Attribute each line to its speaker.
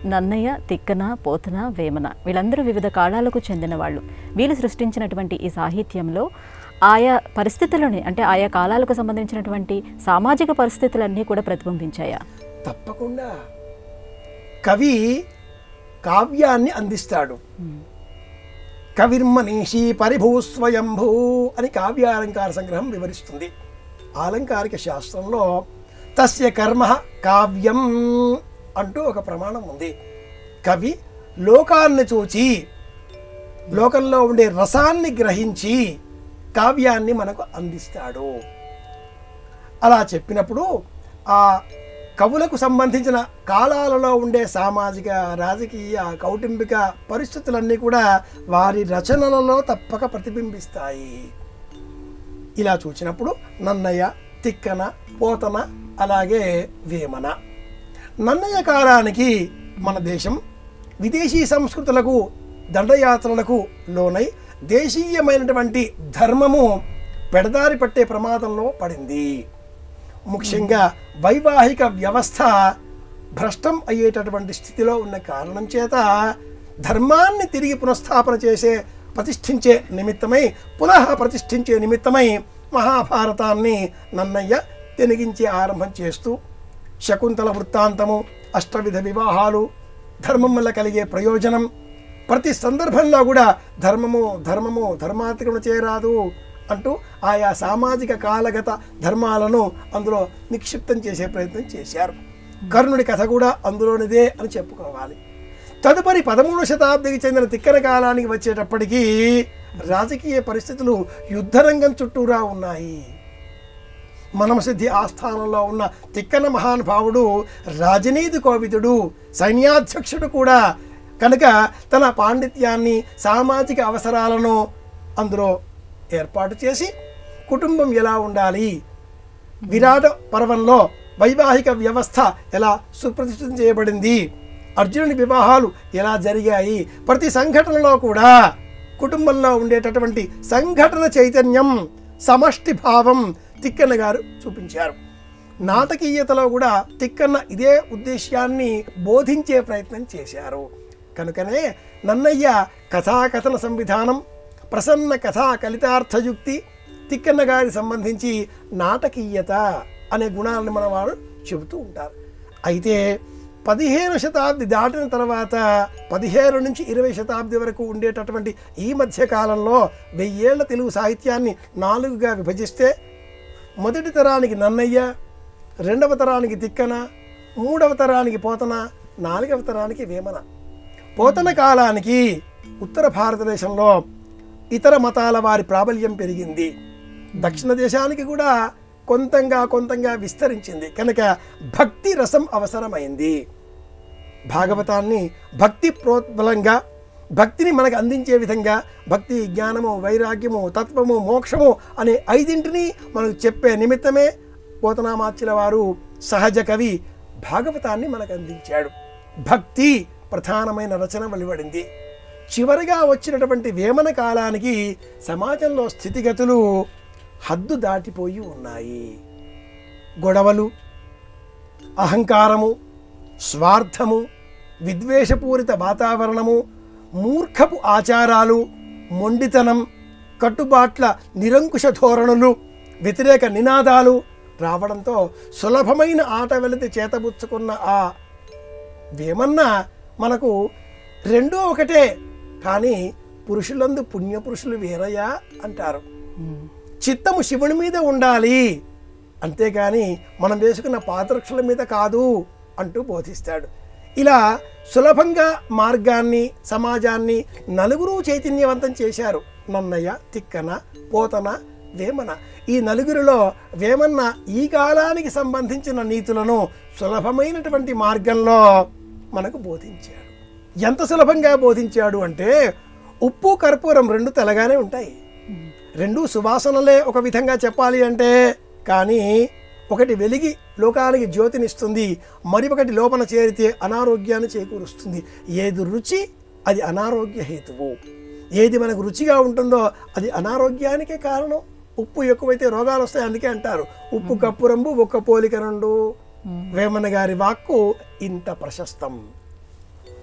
Speaker 1: నన్నయ్య తిక్కన పోతన వేమన వీళ్ళందరూ వివిధ కాలాలకు చెందిన వాళ్ళు వీళ్ళు సృష్టించినటువంటి ఈ సాహిత్యంలో ఆయా పరిస్థితులని అంటే ఆయా కాలాలకు సంబంధించినటువంటి సామాజిక పరిస్థితులన్నీ కూడా ప్రతిబింబించాయా
Speaker 2: తప్పకుండా కవి కావ్యాన్ని అందిస్తాడు కవిర్మనీషి పరిభూస్వయంభూ అని కావ్యాలంకార సంగ్రహం వివరిస్తుంది ఆలంకారిక శాస్త్రంలో తస్య కర్మ కావ్యం అంటూ ఒక ప్రమాణం ఉంది కవి లోకాన్ని చూచి లోకంలో ఉండే రసాన్ని గ్రహించి కావ్యాన్ని మనకు అందిస్తాడు అలా చెప్పినప్పుడు ఆ కవులకు సంబంధించిన కాలాలలో ఉండే సామాజిక రాజకీయ కౌటుంబిక పరిస్థితులన్నీ కూడా వారి రచనలలో తప్పక ప్రతిబింబిస్తాయి ఇలా చూసినప్పుడు నన్నయ్య తిక్కన పోతన అలాగే వేమన నన్నయ్య కాలానికి మన దేశం విదేశీ సంస్కృతులకు దండయాత్రలకు లోనై దేశీయమైనటువంటి ధర్మము పెడదారి పట్టే ప్రమాదంలో పడింది ముఖ్యంగా వైవాహిక వ్యవస్థ భ్రష్టం అయ్యేటటువంటి స్థితిలో ఉన్న కారణం చేత ధర్మాన్ని తిరిగి పునఃస్థాపన చేసే ప్రతిష్ఠించే నిమిత్తమై పునః ప్రతిష్ఠించే నిమిత్తమై మహాభారతాన్ని నన్నయ్య తెనిగించే ఆరంభం చేస్తూ శకుంతల వృత్తాంతము అష్టవిధ వివాహాలు ధర్మం వల్ల కలిగే ప్రయోజనం ప్రతి సందర్భంలో కూడా ధర్మము ధర్మము ధర్మాతిక్రమణ చేయరాదు అంటూ ఆయా సామాజిక కాలగత ధర్మాలను అందులో నిక్షిప్తం చేసే ప్రయత్నం చేశారు కర్ణుడి కథ కూడా అందులోనిదే అని చెప్పుకోవాలి తదుపరి పదమూడు శతాబ్దికి చెందిన తిక్కన కాలానికి వచ్చేటప్పటికీ రాజకీయ పరిస్థితులు యుద్ధరంగం చుట్టూరా ఉన్నాయి మనమసిద్ధి ఆస్థానంలో ఉన్న తిక్కన మహానుభావుడు రాజనీతి కోవిదుడు సైన్యాధ్యక్షుడు కూడా కనుక తన పాండిత్యాన్ని సామాజిక అవసరాలను అందులో ఏర్పాటు చేసి కుటుంబం ఎలా ఉండాలి విరాట పర్వంలో వైవాహిక వ్యవస్థ ఎలా సుప్రతిష్ఠితం చేయబడింది అర్జునుని వివాహాలు ఎలా జరిగాయి ప్రతి సంఘటనలో కూడా కుటుంబంలో ఉండేటటువంటి సంఘటన చైతన్యం సమష్టి భావం తిక్కన్న గారు చూపించారు నాటకీయతలో కూడా తిక్కన్న ఇదే ఉద్దేశ్యాన్ని బోధించే ప్రయత్నం చేశారు కనుకనే నన్నయ్య కథాకథన సంవిధానం ప్రసన్న కథా కలితార్థయుక్తి తిక్కన్న గారి సంబంధించి నాటకీయత అనే గుణాలను మన వారు చెబుతూ ఉంటారు అయితే పదిహేను శతాబ్ది దాటిన తర్వాత పదిహేను నుంచి ఇరవై శతాబ్ది వరకు ఉండేటటువంటి ఈ మధ్య కాలంలో వెయ్యేళ్ల తెలుగు సాహిత్యాన్ని నాలుగుగా విభజిస్తే మొదటి తరానికి నన్నయ్య రెండవ తరానికి తిక్కన మూడవ తరానికి పోతన నాలుగవ తరానికి వేమన పోతన కాలానికి ఉత్తర భారతదేశంలో ఇతర మతాల వారి ప్రాబల్యం పెరిగింది దక్షిణ దేశానికి కూడా కొంతంగా కొంతంగా విస్తరించింది కనుక భక్తి రసం అవసరమైంది భాగవతాన్ని భక్తి ప్రోద్బలంగా భక్తిని మనకు అందించే విధంగా భక్తి జ్ఞానము వైరాగ్యము తత్వము మోక్షము అనే ఐదింటిని మనకు చెప్పే నిమిత్తమే పోతనామాచ్యుల వారు సహజ కవి భాగవతాన్ని మనకు అందించాడు భక్తి ప్రధానమైన రచన వెలువడింది చివరిగా వచ్చినటువంటి వేమన కాలానికి సమాజంలో స్థితిగతులు హద్దు దాటిపోయి ఉన్నాయి గొడవలు అహంకారము స్వార్థము విద్వేషపూరిత వాతావరణము మూర్ఖపు ఆచారాలు మొండితనం కట్టుబాట్ల నిరంకుశ ధోరణులు వ్యతిరేక నినాదాలు రావడంతో సులభమైన ఆట వెలితి చేతబుచ్చుకున్న ఆ వేమన్న మనకు రెండూ ఒకటే కానీ పురుషులందు పుణ్యపురుషులు వేరయ్యా అంటారు చిత్తము శివుని మీద ఉండాలి అంతేగాని మనం వేసుకున్న పాత్రక్షల మీద కాదు అంటూ బోధిస్తాడు ఇలా సులభంగా మార్గాన్ని సమాజాన్ని నలుగురు చైతన్యవంతం చేశారు నన్నయ్య తిక్కన పోతన వేమన ఈ నలుగురిలో వేమన్న ఈ కాలానికి సంబంధించిన నీతులను సులభమైనటువంటి మార్గంలో మనకు బోధించాడు ఎంత సులభంగా బోధించాడు అంటే ఉప్పు కర్పూరం రెండు తెలగానే ఉంటాయి రెండు సువాసనలే ఒక విధంగా చెప్పాలి అంటే కానీ ఒకటి వెలిగి లోకానికి జ్యోతినిస్తుంది మరి ఒకటి లోపల చేరితే అనారోగ్యాన్ని చేకూరుస్తుంది ఏది రుచి అది అనారోగ్య హేతువు ఏది మనకు రుచిగా ఉంటుందో అది అనారోగ్యానికే కారణం ఉప్పు ఎక్కువైతే రోగాలు వస్తాయి అందుకే అంటారు ఉప్పు కప్పు రంబు ఒక్క పోలిక రెండు వేమన గారి వాక్కు ఇంత ప్రశస్తం